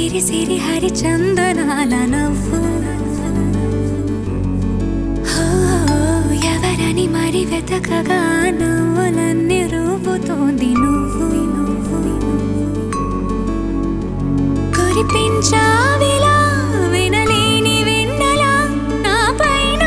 సిరి సిరి హరి చందనాల నవ్వు హో, ఎవరని మరి వెతకగా నవ్వులన్నీ రూపుతోంది నువ్వు కురిపించావిలా వినలేని వెన్నెలా నా పైన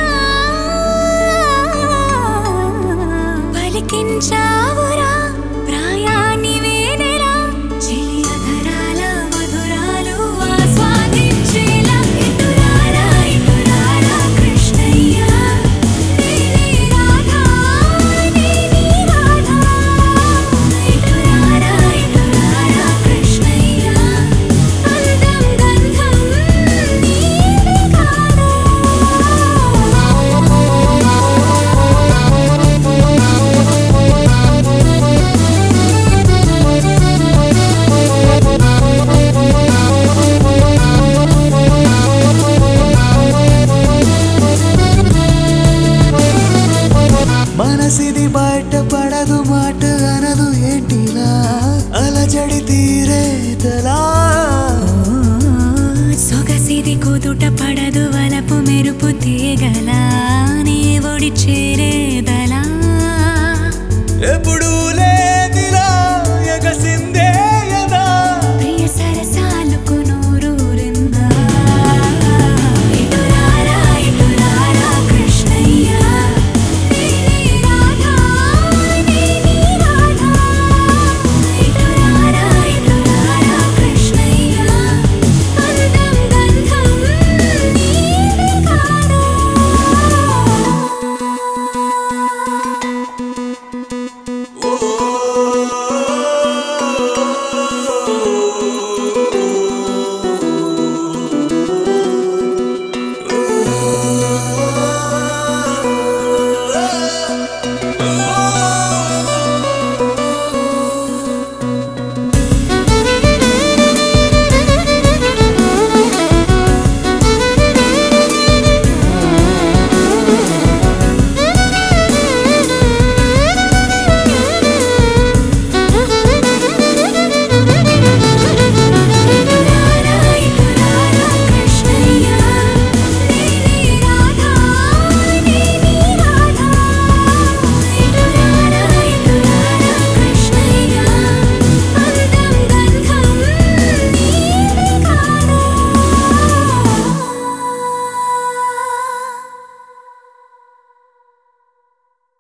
పలికించావురా ప్రాయాన్ని వేనెలా చెలియధరాల మధురాలు ఆస్వాదించేలా ఇటురారా ఇటురారా కృష్ణయ్య నీలి రాధా నీలి రాధా ఇటురారా ఇటురారా కృష్ణయ్య అందం గంధం నీది కాదా మనసిది బయట పడదు మాట అనదు ఏంటిలా అలజడి తీరేతలా సొగసిది కుదుట పడదు వలపు మెరుపు తీగల నీ ఒడి చేరేదలా